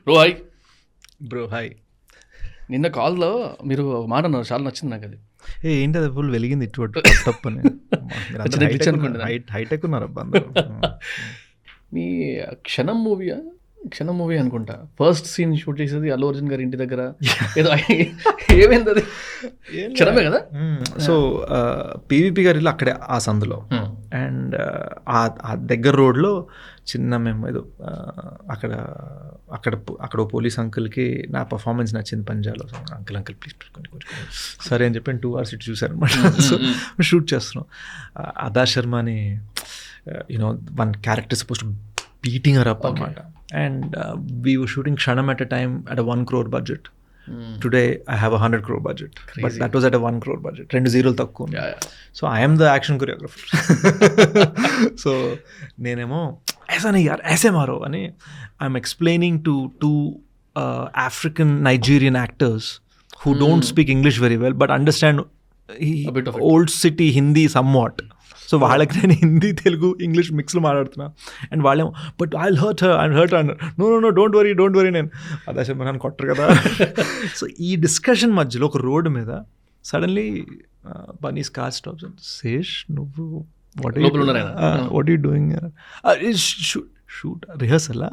Bro hi bro hi నిన్న కాల్లో మీరు ఒక మాట అన్నారు చాలా నచ్చింది నాకు అది ఏ ఏంటి అది ఫుల్ వెలిగింది ఇటు అటు టప్ అని చిన్న glitch అనుకుంటున్నా. హైటెక్ ఉన్నారు అబ్బా అందరూ. మీ క్షణం మూవీయా క్షణం మూవీ అనుకుంటా ఫస్ట్ సీన్ షూట్ చేసేది అల్లు అర్జున్ గారి ఇంటి దగ్గర ఏదో ఏమైంది అది క్షణమే కదా సో పీవీపీ గారి ఇల్లు అక్కడే ఆ సందులో అండ్ ఆ దగ్గర రోడ్లో చిన్న మేము ఏదో ఆ, అక్కడ అక్కడ అక్కడ ఓ పోలీస్ అంకుల్కి నా పర్ఫార్మెన్స్ నచ్చింది పంజాలో సో అంకుల్ అంకుల్ ప్లీజ్ కొంచెం కొంచెం సరే అని చెప్పి టూ అవర్స్ ఇటు చూసారు అనమాట సో షూట్ చేస్తున్నాం ఆ, అదా శర్మ అని you know one character suppose beating her up అనమాట and we were shooting Kshanam at a time at a one crore budget today I have a hundred crore budget but that was at a one crore budget రెండు జీరోలు తక్కువ ఉన్నాయి. Yeah, yeah. So I'm the action choreographer so నేనేమో ऐसा नहीं यार ऐसे मारो అని I'm explaining to two African Nigerian actors who don't speak English very well but understand A bit of it. Old city Hindi somewhat so వాళ్ళకి నేను Hindi Telugu English మిక్స్లో మాట్లాడుతున్నా అండ్ వాళ్ళేమో but I hurt I hurt అన్నారు no no no don't worry don't worry నేను అదే చెప్పి నన్ను కొట్టరు కదా సో ఈ డిస్కషన్ మధ్యలో ఒక రోడ్డు మీద suddenly Bunny's car stops Sesh నువ్వు వాట్ లోపల ఉన్నారు ఆయన. వాట్ యూ డూయింగ్ షూట్ రిహర్సలా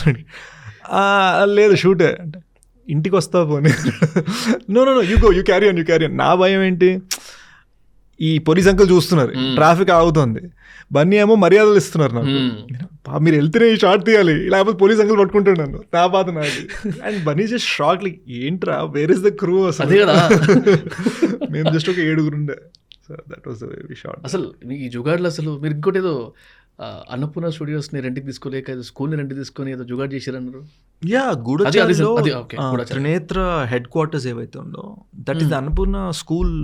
లేదు షూటే అంటే ఇంటికి వస్తావు పోనీ no no no you go you carry on you carry on నా భయం ఏంటి ఈ పోలీస్ అంకుల్ చూస్తున్నారు ట్రాఫిక్ ఆగుతుంది బన్నీ ఏమో మర్యాదలు ఇస్తున్నారు నాకు Hmm. పా, మీరు వెళ్తేనే ఈ షార్ట్ తీయాలి లేకపోతే పోలీస్ అంకుల్ పట్టుకుంటాడు నన్ను నా బాధ నాది and Bunny just shock like ఏంట్రా వేర్ ఇస్ ద క్రూ అదే కదా. మేము జస్ట్ ఒక ఏడుగురు ఉండే so that was the way short అసలు మీ ఈ జుగాడ్లు అసలు మీరు ఇంకోటి ఏదో ఆ, అన్నపూర్ణ స్టూడియోస్ని రెంట్కి తీసుకోలేక ఏదో స్కూల్ని రెంట్కి తీసుకొని ఏదో జుగాడ్ చేశారన్నారు యా అది- గూడచారిలో అది- okay, ఆ, గూఢచారి. త్రినేత్ర హెడ్ క్వార్టర్స్ ఏవైతే ఉందో that is Annapurna school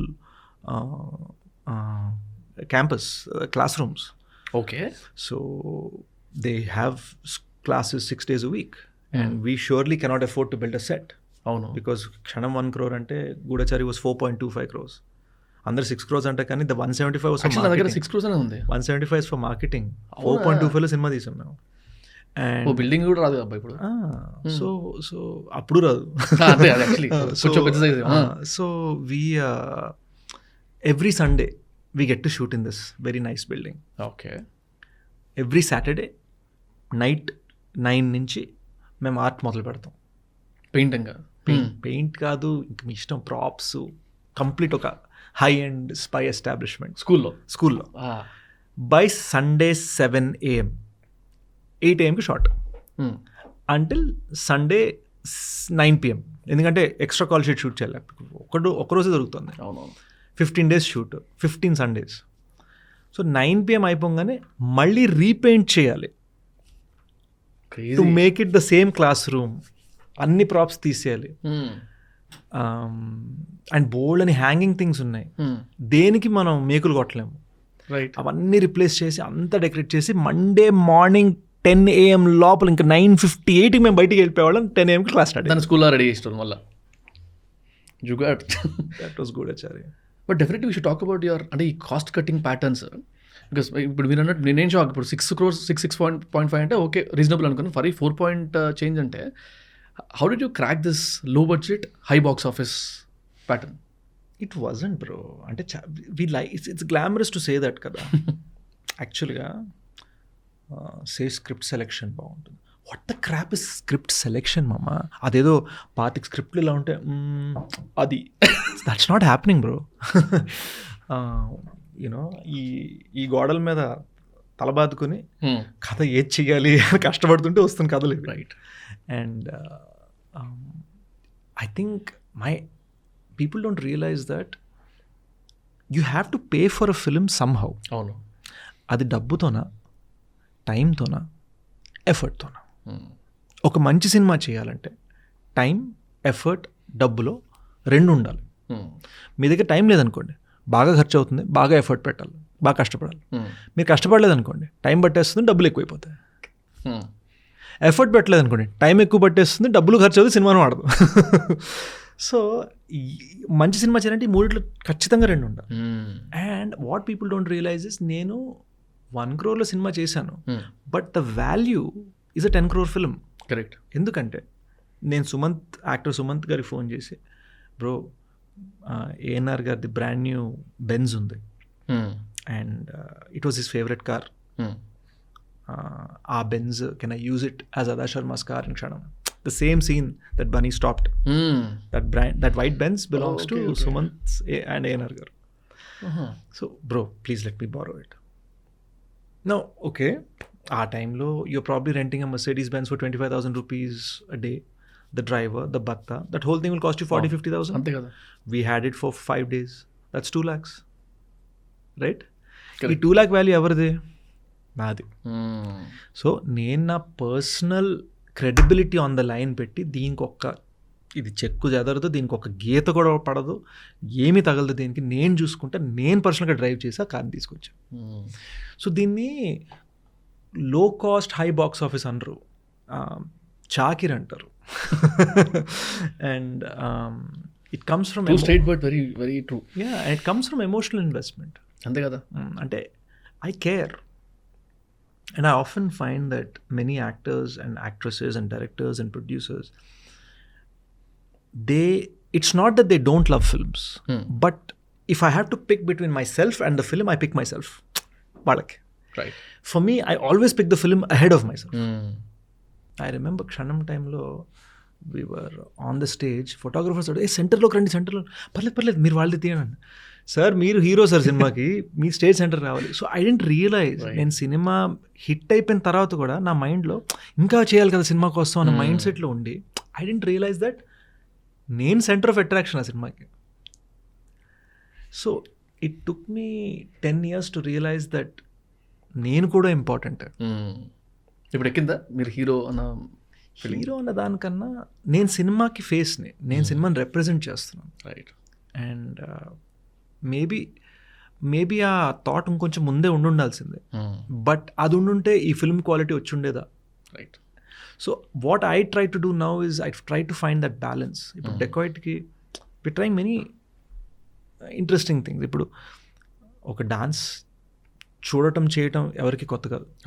campus classrooms okay so they have classes six days a week and we surely cannot afford to build a set అవును బికాస్ క్షణం వన్ క్రోర్ అంటే Goodachari was four point two five crores అందరు six crores అంటే కానీ the one seventy five actual నా దగ్గర six crores అనే ఉంది one seventy five for marketing four point two ఫైవ్లో సినిమా తీసాం మేము ఓ అండ్ బిల్డింగ్ కూడా రాదు అబ్బా ఇప్పుడు సో సో అప్పుడు రాదు ఆ, అదే అది యాక్చువల్లీ కొంచెం పెద్ద size so we every Sunday we get to shoot in this very nice building okay every Saturday night nine నుంచి మేము ఆర్ట్ మొదలు పెడతాం పెయింటింగ్ పెయింట్ కాదు ఇంక మీ ఇష్టం ప్రాప్స్ కంప్లీట్ ఒక హై అండ్ స్పై ఎస్టాబ్లిష్మెంట్ స్కూల్లో స్కూల్లో by Sunday seven AM eight ఏఎంకి shoot until Sunday nine PM ఎందుకంటే ఎక్స్ట్రా కాల్ షీట్ షూట్ చేయాలి ఒకడు ఒకరోజే దొరుకుతుంది అవునవును fifteen days shoot fifteen Sundays so nine PM అయిపోగానే మళ్ళీ రీపెయింట్ చేయాలి to crazy make it the same classroom అన్ని ప్రాప్స్ తీసేయాలి అండ్ బోల్డ్ అని హ్యాంగింగ్ థింగ్స్ ఉన్నాయి దేనికి మనం మేకులు కొట్టలేము రైట్ అవన్నీ రిప్లేస్ చేసి అంతా డెకరేట్ చేసి మండే మార్నింగ్ టెన్ ఏఎం లోపల ఇంకా నైన్ ఫిఫ్టీ ఎయిట్కి మేము బయటికి వెళ్ళిపోయేవాళ్ళం టెన్ ఏఎంకి క్లాస్ స్టార్ట్ దాని స్కూల్లో రెడీ చేస్తాం మళ్ళీ jugaad that was good Acharya but definitely we should talk about your అంటే ఈ కాస్ట్ కటింగ్ ప్యాటర్న్స్ బికాస్ ఇప్పుడు మీరు అన్నట్టు నేనేం షాక్ ఇప్పుడు six crores six six point point five అంటే ఓకే రీజనబుల్ అనుకున్నాను ఫర్ ఈ ఫోర్ పాయింట్ చేంజ్ uh, అంటే how did you crack this low budget high box office pattern it wasn't bro అంటే we like it's it's glamorous to say that కదా యాక్చువల్గా say script selection బాగుంటుంది what the crap is script selection మామ అదేదో పాతిక స్క్రిప్ట్లు ఇలా ఉంటే మ్మ్, అది that's not happening bro you know ఈ ఈ గోడల మీద తలబాదుకొని కథ ఏది చెయ్యాలి అని కష్టపడుతుంటే వస్తుంది కథలు ఇవి right and uh, um, i think my people don't realize that you have to pay for a film somehow అవును అది డబ్బుతోనా టైంతోనా ఎఫర్ట్తోనా Hmm. ఒక మంచి సినిమా చేయాలంటే టైం ఎఫర్ట్ డబ్బులో రెండు ఉండాలి Hmm. మీ దగ్గర టైం లేదనుకోండి బాగా ఖర్చు అవుతుంది బాగా ఎఫర్ట్ పెట్టాలి బాగా కష్టపడాలి Hmm. మీరు కష్టపడలేదనుకోండి టైం పట్టేస్తుంది డబ్బులు ఎక్కువైపోతాయి Hmm. ఎఫర్ట్ పెట్టలేదు అనుకోండి టైం ఎక్కువ పట్టేస్తుంది డబ్బులు ఖర్చు అవుతుంది సినిమాను వాడదు సో మంచి సినిమా చేయాలంటే ఈ మూడిట్లో ఖచ్చితంగా రెండు ఉండాలి Hmm. And what people don't realise is నేను వన్ క్రోర్లో సినిమా చేశాను Hmm. But the value is a ten crore film correct ఎందుకంటే నేను సుమంత్ యాక్టర్ సుమంత్ గారికి ఫోన్ చేసి బ్రో ఏఎన్ఆర్ గారిది బ్రాండ్ న్యూ బెన్స్ ఉంది and it was his favourite car ఆ Benz can I use it as Adah Sharma's car in Kshanam the same scene that Bunny stopped that brand that white Benz belongs to okay, okay. Sumanth and ANR garu so bro please let me borrow it no okay ఆ టైంలో you're probably renting a Mercedes Benz for twenty five thousand rupees a day the driver the batta that whole thing will cost you forty Wow. Fifty thousand అంతే కదా we had it for five days that's two lakhs right ఈ Correct. Two lakh value ఎవరిది నాది సో నేను నా personal credibility on the line పెట్టి దీనికి ఒక్క ఇది చెక్కు చెదరదు దీనికి ఒక గీత కూడా పడదు ఏమీ తగలదు దీనికి నేను చూసుకుంటే నేను పర్సనల్గా డ్రైవ్ చేసి ఆ కార్ని తీసుకొచ్చాను సో దీన్ని లో కాస్ట్ హై బాక్స్ ఆఫీస్ అనరు చాకిర్ అంటారు and it comes from to straight but very very true yeah it comes from emotional investment అంతే కదా Mm, అంటే I care and I often find that many actors and actresses and directors and producers they it's not that they don't love films Hmm. But if I have to pick between myself and the film I pick myself వాళ్ళకి right for me I always pick the film ahead of myself I remember Kshanam టైంలో were on the stage photographers ఏ సెంటర్లోకి రండి సెంటర్లో పర్లేదు పర్లేదు మీరు వాళ్ళది తీయండి సార్ మీరు హీరో సార్ సినిమాకి మీ స్టేజ్ సెంటర్ రావాలి so I didn't realise Right. నేను సినిమా హిట్ అయిపోయిన తర్వాత కూడా నా మైండ్లో ఇంకా చేయాలి కదా సినిమా కోసం అన్న Hmm. మైండ్ సెట్లో ఉండి ఐ డెంట్ రియలైజ్ దట్ నేను సెంటర్ ఆఫ్ అట్రాక్షన్ ఆ సినిమాకి so it took me ten years to realise that నేను కూడా ఇంపార్టెంట్ ఇప్పుడు ఎక్కిందా మీరు హీరో అన్న ఫీలింగ్ హీరో అన్న దానికన్నా నేను సినిమాకి ఫేస్ని నేను సినిమాని రిప్రజెంట్ చేస్తున్నాను రైట్ అండ్ మేబీ మేబీ ఆ థాట్ ఇంకొంచెం ముందే ఉండుండాల్సిందే బట్ అది ఉండుంటే ఈ ఫిల్మ్ క్వాలిటీ వచ్చి ఉండేదా right so what I try to do now is I try to find that balance ఇప్పుడు Mm. డెకాయిట్కి we trying many interesting things ఇప్పుడు ఒక డాన్స్ చూడటం చేయటం ఎవరికి కొత్త కాదు